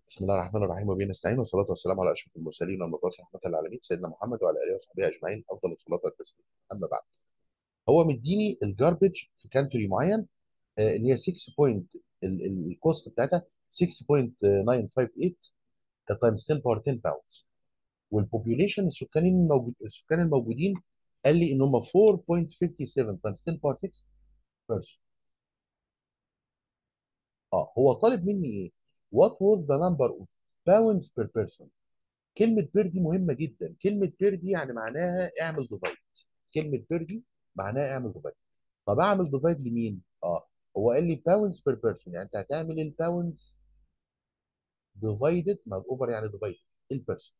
بسم الله الرحمن الرحيم وبه نستعين والصلاة والسلام على أشرف المرسلين والمبعوث رحمة للعالمين سيدنا محمد وعلى آله وصحبه أجمعين أفضل الصلاة والتسليم أما بعد هو مديني الجاربج في كانتري معين آه، اللي هي 6 بوينت الكوست بتاعتها 6.958 تايمز 10 باور 10 باوندز والبوبيوليشن السكانيين الموجود السكان الموجودين قال لي ان هم 4.57 تايمز 10 باور 6 بيرسون اه هو طالب مني ايه؟ What was the number of pounds per person كلمة بير دي مهمة جدا كلمة بير دي يعني معناها اعمل ديفايد كلمة بير دي معناها اعمل ديفايد طب اعمل ديفايد لمين؟ اه هو قال لي باوندز بير بيرسون يعني انت هتعمل الباوندز ديفايدد مع الاوفر يعني ديفايدد البيرسون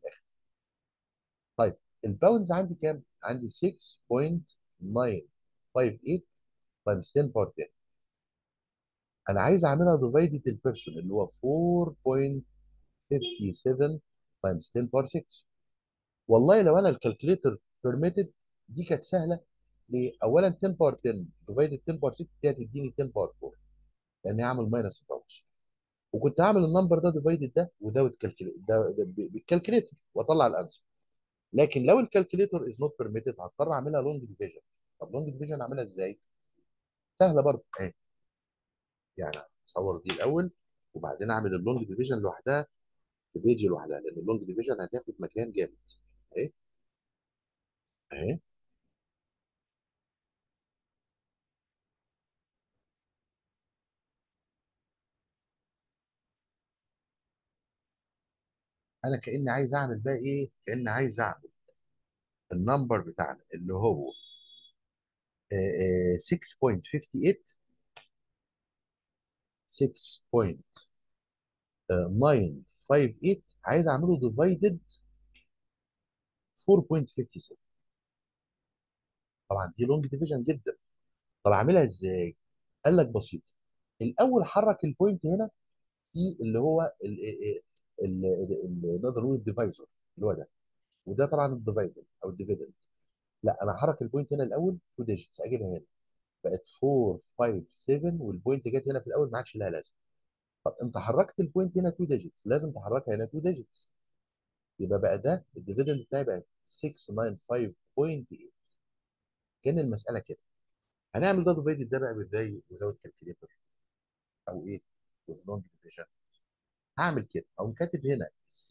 طيب الباوندز عندي كام؟ عندي 6.958 تايمز 10 باور 10 انا عايز اعملها ديفايدد البيرسون اللي هو 4.57 تايمز 10 باور 6 والله لو انا الكالكوليتر بيرميتد دي كانت سهله ليه؟ اولا 10 باور 10 ديفايدد 10 باور 6 دي هتديني 10 باور 4 لاني هعمل ماينس باور وكنت هعمل النمبر ده ديفايدد ده وده بالكالكوليتر ده ده ب- بالكالكوليتر واطلع الانسر لكن لو الكالكوليتر از نوت بيرميتد هضطر اعملها لونج ديفيجن طب لونج ديفيجن اعملها ازاي؟ سهله برضه اهي يعني اصور دي الاول وبعدين اعمل اللونج ديفيجن لوحدها في بيج لوحدها لان اللونج ديفيجن هتاخد مكان جامد اهي اهي انا كاني عايز اعمل بقى ايه؟ كاني عايز اعمل النمبر بتاعنا اللي هو آه، آه، 6.58 6.958 عايز اعمله ديفايدد 4.57 طبعا دي لونج ديفيجن جدا طب اعملها ازاي؟ قال لك بسيط الاول حرك البوينت هنا في اللي هو ال- ال- ال- ال- نقدر نقول الديفايزر اللي هو ده وده طبعا الديفايدد او الديفيدند لا انا هحرك البوينت هنا الاول 2 ديجيتس اجيبها هنا بقت 4 5 7 والبوينت جت هنا في الاول ما عادش لها لازمه طب انت حركت البوينت هنا 2 ديجيتس لازم تحركها هنا 2 ديجيتس يبقى بقى ده الديفيدند بتاعي بقى 695.8 كان المساله كده هنعمل ده ديفايدد ده بقى ازاي وزود كالكوليتر او ايه وزنون ديفيجن هعمل كده او كاتب هنا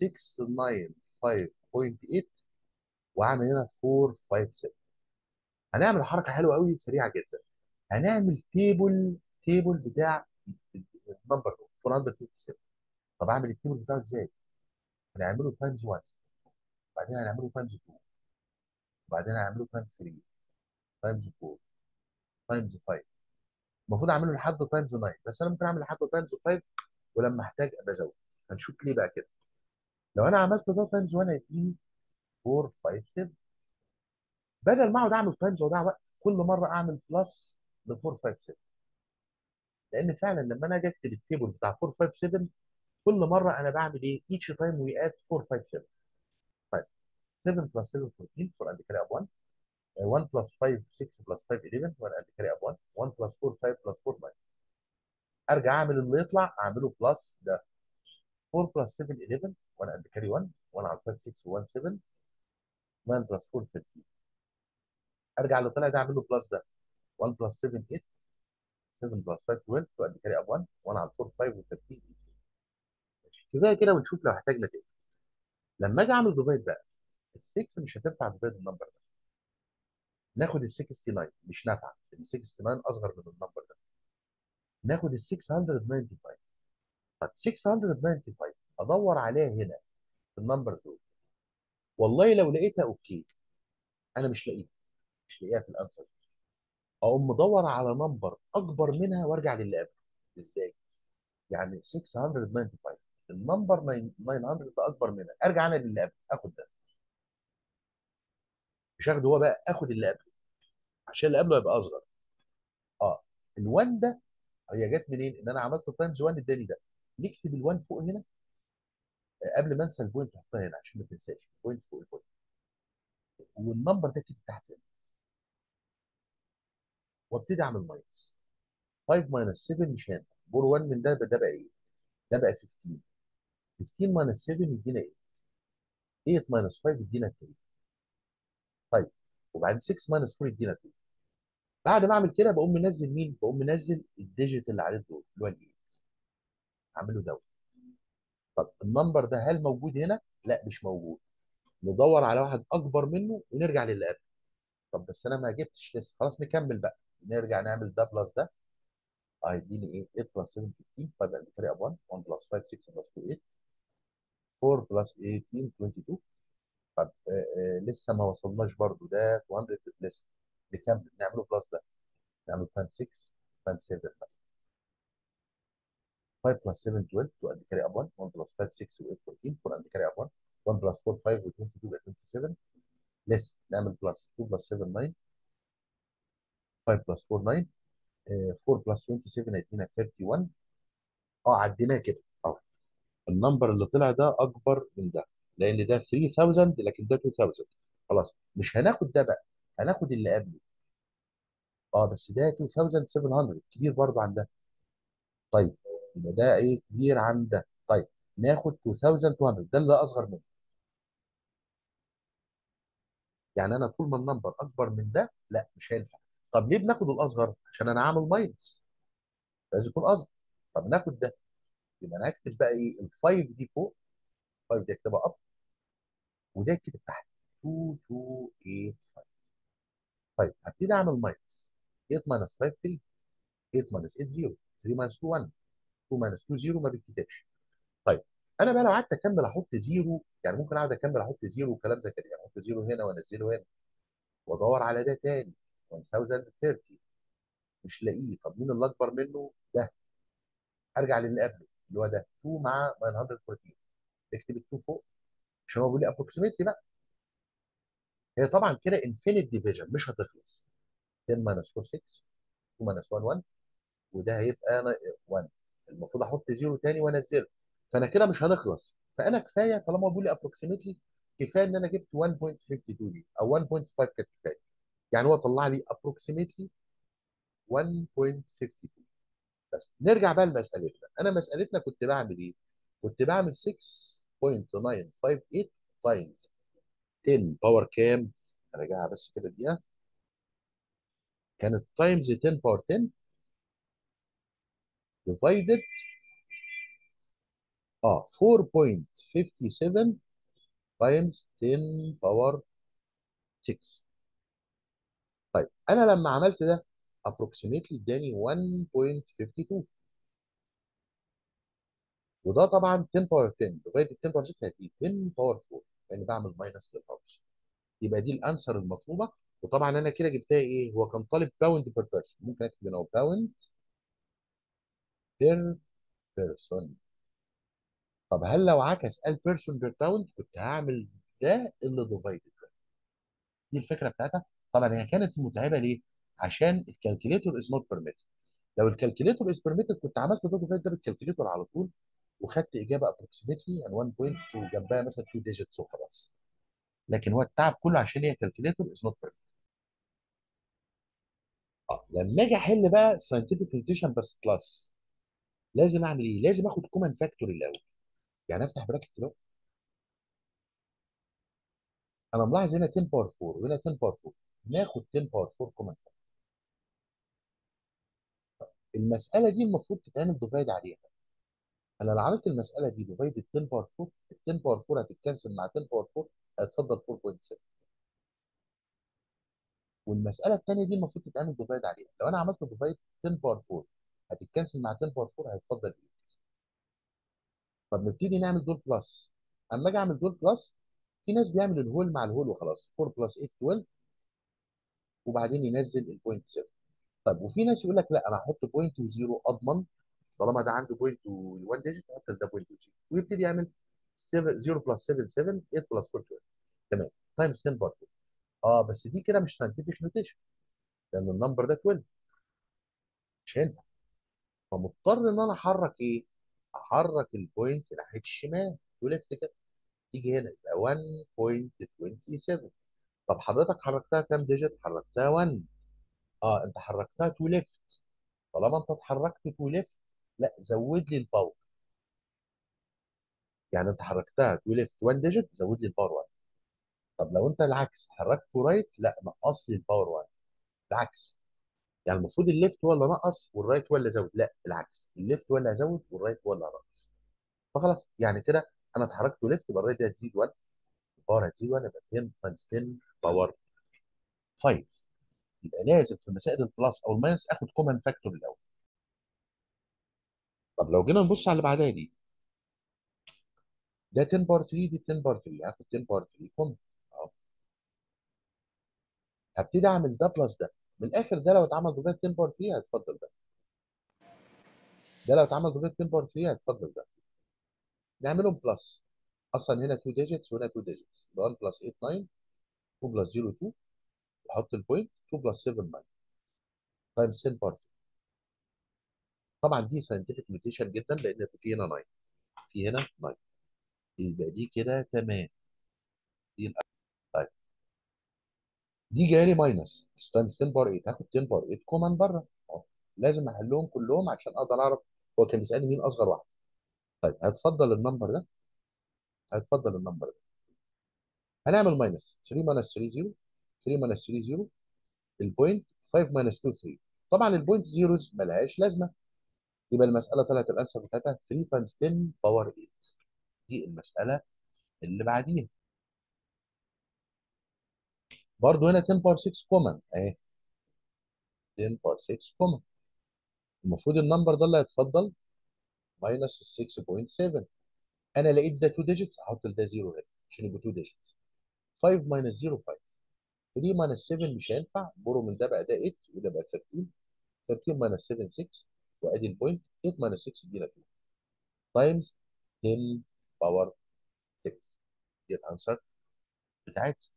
695.8 وعامل هنا 457 هنعمل حركه حلوه قوي سريعه جدا هنعمل تيبل تيبل بتاع النمبر 457 طب اعمل التيبل بتاعه ازاي؟ هنعمله تايمز 1 بعدين هنعمله تايمز 2 بعدين هنعمله تايمز 3 تايمز 4 تايمز 5 المفروض اعمله لحد تايمز 9 بس انا ممكن اعمل لحد تايمز 5 ولما احتاج ابقى ازود هنشوف ليه بقى كده لو انا عملت ده تايمز 1 هيديني 4 5 7 بدل ما اقعد اعمل تايمز واضيع وقت كل مره اعمل بلس ل 4 5 7 لان فعلا لما انا اجي اكتب التيبل بتاع 4 5 7 كل مره انا بعمل ايه؟ each time we add 4 5 7 طيب 7 بلس 7 14 4 and carry up 1 1 بلس 5 6 بلس 5 11 1 and carry up 1 1 بلس 4 5 بلس 4 9 ارجع اعمل اللي يطلع اعمله بلس ده 4 بلس 7 11 1 and carry 1 1 على 5 6 1 7 9 بلس 4 15 ارجع اللي طلع ده اعمله بلس ده 1 بلس 7 8 7 بلس 5 12 2 and carry up 1 1 على 4 5 و 13 كفايه كده ونشوف لو احتاجنا تاني لما اجي اعمل ديفايد بقى ال 6 مش هتنفع ديفايد النمبر ده ناخد ال 69 مش نافعه ال 69 اصغر من النمبر ده ناخد ال 695 طب 695 ادور عليها هنا في النمبرز دول والله لو لقيتها اوكي انا مش لاقيها مش لاقيها في الانسر اقوم مدور على نمبر اكبر منها وارجع للي قبله ازاي؟ يعني 695 النمبر 900 ده اكبر منها ارجع انا للي قبله اخد ده مش هاخده هو بقى اخد اللي قبله عشان اللي قبله يبقى اصغر اه ال1 ده هي جت منين؟ ان انا عملت تايمز 1 اداني ده نكتب ال1 فوق هنا آه، قبل ما انسى البوينت احطها هنا عشان ما تنساش بوينت فوق البوينت والنمبر ده كده تحت هنا وابتدي اعمل ماينس 5 ماينس 7 مش هينفع بور 1 من ده يبقى ده بقى ايه؟ ده بقى 15 15 ماينس 7 يدينا 8 8 ماينس 5 يدينا 3 طيب وبعدين 6 ماينس 4 يدينا 2 بعد ما اعمل كده بقوم منزل مين؟ بقوم منزل الديجيت اللي عليه الدور اللي هو ال 8 اعمله داون طب النمبر ده هل موجود هنا؟ لا مش موجود ندور على واحد اكبر منه ونرجع للي قبل طب بس انا ما جبتش لسه خلاص نكمل بقى نرجع نعمل ده بلس ده هيديني ايه 8 بلس 7 15 فبقى بالطريقه 1 1 بلس 5 6 بلس 2 8 4 بلس 18 22 طب آه آه لسه ما وصلناش برضو ده 200 لسه نكمل نعمله بلس ده نعمل تايم 6 تايم 7 مثلا 5 بلس 7 12 2 and carry up 1 1 بلس 5 6 و 8 14 4 and carry up 1 1 بلس 4 5 و 22 بقى 27 لسه نعمل بلس 2 بلس 7 9 5 بلس 4 9 آه 4 بلس 27 هيدينا 31 اه عديناه كده اه النمبر اللي طلع ده اكبر من ده لان ده 3000 لكن ده 2000 خلاص مش هناخد ده بقى هناخد اللي قبله اه بس ده 2700 كبير برضه عن ده طيب يبقى ده ايه كبير عن ده طيب ناخد 2200 ده اللي اصغر منه يعني انا طول ما النمبر اكبر من ده لا مش هينفع طب ليه بناخد الاصغر عشان انا عامل ماينس لازم يكون اصغر طب ناخد ده يبقى انا هكتب بقى ايه ال 5 دي فوق 5 دي اكتبها اب وده كده تحت 2285 طيب هبتدي اعمل ماينس 8 ماينس 5 3 8 ماينس 8 0 3 ماينس 2 1 2 ماينس 2 0 ما بيتكتبش طيب انا بقى لو قعدت اكمل احط زيرو يعني ممكن اقعد اكمل احط زيرو وكلام زي كده يعني احط زيرو هنا وانزله هنا وادور على ده تاني 1030 مش لاقيه طب مين اللي اكبر منه ده ارجع للي قبله اللي هو ده 2 مع 914 اكتب ال 2 فوق عشان هو بيقول لي ابروكسيميتلي بقى هي طبعا كده انفينيت ديفيجن مش هتخلص 10 ماينس 4 6 2 ماينس 1 1 وده هيبقى 1 المفروض احط زيرو تاني وانزله فانا كده مش هنخلص فانا كفايه طالما بيقول لي ابروكسيميتلي كفايه ان انا جبت 1.52 دي او 1.5 كانت كفايه يعني هو طلع لي ابروكسيميتلي 1.52 بس نرجع بقى لمسألتنا انا مسألتنا كنت بعمل ايه كنت بعمل 6.958 تايمز 10 باور كام ارجعها بس كده دقيقه كانت تايمز 10 باور 10 ديفايدد اه 4.57 تايمز 10 باور 6 طيب انا لما عملت ده approximately اداني 1.52 وده طبعا 10 باور 10 ديفايدد 10 باور 6 هتيجي 10 باور 4 لان بعمل ماينس للباورز يبقى دي الانسر المطلوبه وطبعا انا كده جبتها ايه هو كان طالب باوند بير بيرسون ممكن اكتب هنا باوند بير بيرسون طب هل لو عكس قال بيرسون بير باوند كنت هعمل ده اللي ديفايدد ده دي الفكره بتاعتها طبعا هي كانت متعبه ليه عشان الكالكوليتور از نوت بيرميتد لو الكالكوليتور از بيرميتد كنت عملت ده ديفايد ده بالكالكوليتور على طول وخدت اجابه ابروكسيمتلي عن 1 بوينت وجنبها مثلا 2 ديجيتس وخلاص لكن هو التعب كله عشان هي كالكوليتور از نوت بيرميتد اه لما اجي احل بقى ساينتفك نوتيشن بس بلس لازم اعمل ايه؟ لازم اخد كومن فاكتور الاول يعني افتح براكت كده انا ملاحظ هنا 10 باور 4 وهنا 10 باور 4 ناخد 10 باور 4 كومن فاكتور المساله دي المفروض تتعمل ديفايد عليها انا لو عملت المساله دي ديفايد 10 باور 4 ال 10 باور 4 هتتكنسل مع 10 باور 4 هتفضل 4.7 والمساله الثانيه دي المفروض تتعمل ديفايد عليها لو انا عملت ديفايد 10 باور 4 هتتكنسل مع 10 باور 4 هيتفضل 8 طب نبتدي نعمل دول بلس اما اجي اعمل دول بلس في ناس بيعمل الهول مع الهول وخلاص 4 بلس 8 12 وبعدين ينزل البوينت 7 طب وفي ناس يقول لك لا انا هحط بوينت وزيرو اضمن طالما ده عنده بوينت و1 ديجيت احط ده بوينت وزيرو ويبتدي يعمل 7 0 بلس 7 7 8 بلس 4 12 تمام تايمز 10 باور 4 اه بس دي كده مش ساينتفك نوتيشن لان النمبر ده 12 مش هينفع فمضطر ان انا احرك ايه؟ احرك البوينت ناحيه الشمال تو ليفت كده تيجي هنا يبقى 1.27 طب حضرتك حركتها كام ديجيت؟ حركتها 1 اه انت حركتها تو ليفت طالما انت اتحركت تو ليفت لا زود لي الباور يعني انت حركتها تو ليفت 1 ديجيت زود لي الباور 1 طب لو انت العكس حركته رايت لا نقص لي الباور 1 العكس يعني المفروض الليفت هو اللي نقص والرايت هو اللي زود لا العكس الليفت هو اللي هزود والرايت هو اللي هنقص فخلاص يعني كده انا اتحركت ليفت يبقى الرايت دي هتزيد 1 الباور هتزيد 1 يبقى 10 تايمز 10 باور 5 يبقى لازم في مسائل البلس او الماينس اخد كومن فاكتور الاول طب لو جينا نبص على اللي بعدها دي ده 10 باور 3 دي 10 باور 3 هاخد 10 باور 3 كومن اهو هبتدي اعمل ده بلس ده من الاخر ده لو اتعمل ضد 10 باور 3 هتفضل ده ده لو اتعمل ضد 10 باور 3 هتفضل ده نعملهم بلس اصلا هنا 2 ديجيتس وهنا 2 ديجيتس 1 بلس 8 9 2 بلس 0 2 احط البوينت 2 بلس 7 9 تايمز 10 باور 3 طبعا دي ساينتفك نوتيشن جدا لان في هنا 9 في هنا 9 يبقى دي كده تمام دي الأ- طيب دي جايه لي ماينس تايمز 10 باور 8 هاخد 10 باور 8 كومان بره أهو. لازم احلهم كلهم عشان اقدر اعرف هو كان بيسالني مين اصغر واحد طيب هتفضل النمبر ده هتفضل النمبر ده هنعمل ماينس 3 ماينس 3 0 3 ماينس 3 0 البوينت 5 ماينس 2 3 طبعا البوينت زيروز ملهاش لازمه يبقى المساله طلعت الانسر بتاعتها 3 تايمز 10 باور 8 دي المساله اللي بعديها برضو هنا 10 باور 6 كومن اهي 10 باور 6 كومن المفروض النمبر ده اللي هيتفضل ماينس 6.7 انا لقيت ده 2 ديجيتس هحط ده 0 هنا عشان يبقى 2 ديجيتس 5 ماينس 0 5 3 ماينس 7 مش هينفع برو من ده بقى ده 8 وده بقى 13 13 ماينس 7 6 وادي البوينت 8 ماينس 6 يدينا 2 تايمز 10 باور 6 دي الانسر بتاعتي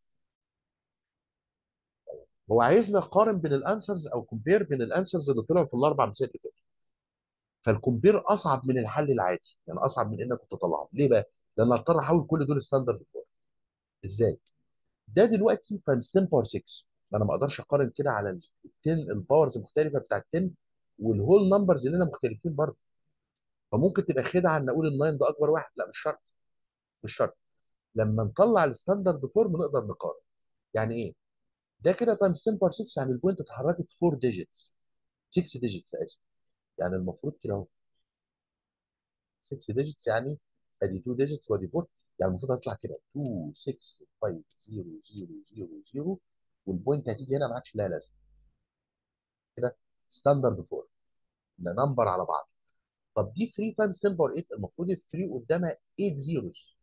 هو عايزنا نقارن بين الانسرز او كومبير بين الانسرز اللي طلعوا في الاربع مسائل اللي فاتوا فالكومبير اصعب من الحل العادي يعني اصعب من انك كنت تطلعه ليه بقى؟ لان اضطر احول كل دول ستاندرد فور ازاي؟ ده دلوقتي تايمز 10 باور 6 ما انا ما اقدرش اقارن كده على ال 10 الباورز المختلفه بتاعت 10 والهول نمبرز اللي هنا مختلفين برضه فممكن تبقى خدعه ان اقول ال 9 ده اكبر واحد لا مش شرط مش شرط لما نطلع الستاندرد فورم نقدر نقارن يعني ايه؟ ده كده تايمز 10 باور 6 يعني البوينت اتحركت 4 ديجيتس 6 ديجيتس اسف يعني المفروض كده اهو 6 ديجيتس يعني ادي 2 ديجيتس وادي 4 يعني المفروض هتطلع كده 2 6 5 0 0 0 0 والبوينت هتيجي هنا ما عادش لها لازمه كده ستاندرد فورم ده نمبر على بعض طب دي 3 تايمز 10 باور 8 المفروض ال 3 قدامها 8 زيروز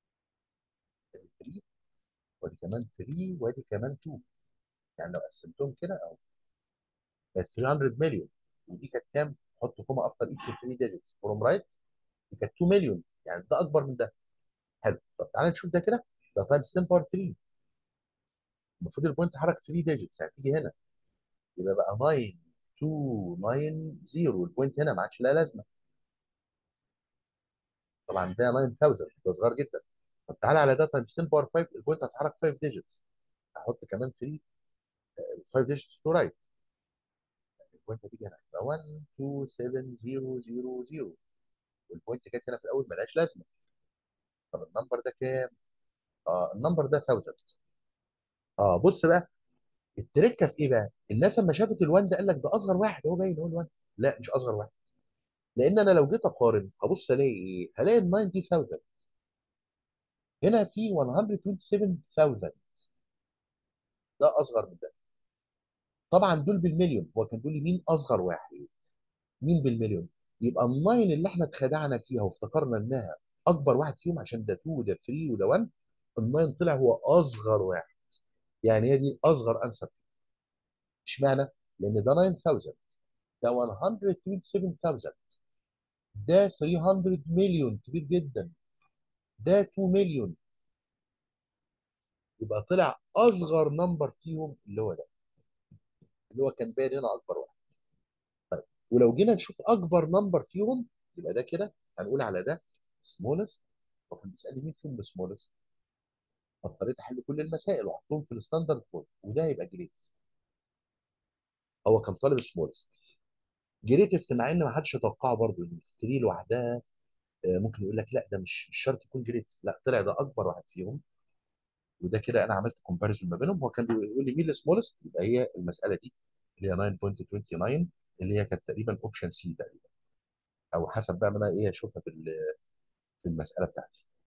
3 وادي كمان 3 وادي كمان 2 يعني لو قسمتهم كده اهو بقت 300 مليون ودي كانت كام؟ حط كوما افتر ايتش 3 ديجيتس فروم رايت دي كانت 2 مليون يعني ده اكبر من ده حلو طب تعالى نشوف ده كده ده تايمز 10 باور 3 المفروض البوينت حرك 3 ديجيتس هتيجي هنا يبقى بقى 9 2 9 0 البوينت هنا ما عادش لها لازمه طبعا ده 9000 ده صغير جدا طب تعالى على ده تايمز 10 باور 5 البوينت هتحرك 5 ديجيتس هحط كمان 3 5 ديجيتس تو رايت البوينت هتيجي هنا يبقى 1 2 7 0 0 0 والبوينت كانت هنا في الاول ملهاش لازمه طب النمبر ده كام؟ اه النمبر ده 1000 اه بص بقى التركه في ايه بقى؟ الناس لما شافت ال1 ده قال لك ده اصغر واحد هو باين هو ال1 لا مش اصغر واحد لان انا لو جيت اقارن هبص الاقي ايه؟ هلاقي ال 90000 هنا في 127000 ده اصغر من ده طبعا دول بالمليون هو كان بيقول لي مين اصغر واحد مين بالمليون يبقى الناين اللي احنا اتخدعنا فيها وافتكرنا انها اكبر واحد فيهم عشان ده 2 وده 3 وده 1 الناين طلع هو اصغر واحد يعني هي دي اصغر انسر اشمعنى؟ لان ده 9000 ده 127000 ده 300 مليون كبير جدا ده 2 مليون يبقى طلع اصغر نمبر فيهم اللي هو ده اللي هو كان باين هنا اكبر واحد طيب ولو جينا نشوف اكبر نمبر فيهم يبقى ده كده هنقول على ده سمولست وكان بيسالني مين فيهم السمولست فاضطريت احل كل المسائل واحطهم في الستاندرد فورم وده هيبقى جريتست هو كان طالب سمولست جريتست مع ان ما حدش يتوقعه برضه ان 3 لوحدها آه، ممكن يقول لك لا ده مش مش شرط يكون جريد لا طلع ده اكبر واحد فيهم وده كده انا عملت كومباريزون ما بينهم هو كان بيقول لي مين السمولست يبقى هي المساله دي اللي هي 9.29 اللي هي كانت تقريبا اوبشن سي تقريبا او حسب بقى ما انا ايه اشوفها في ال- في المساله بتاعتي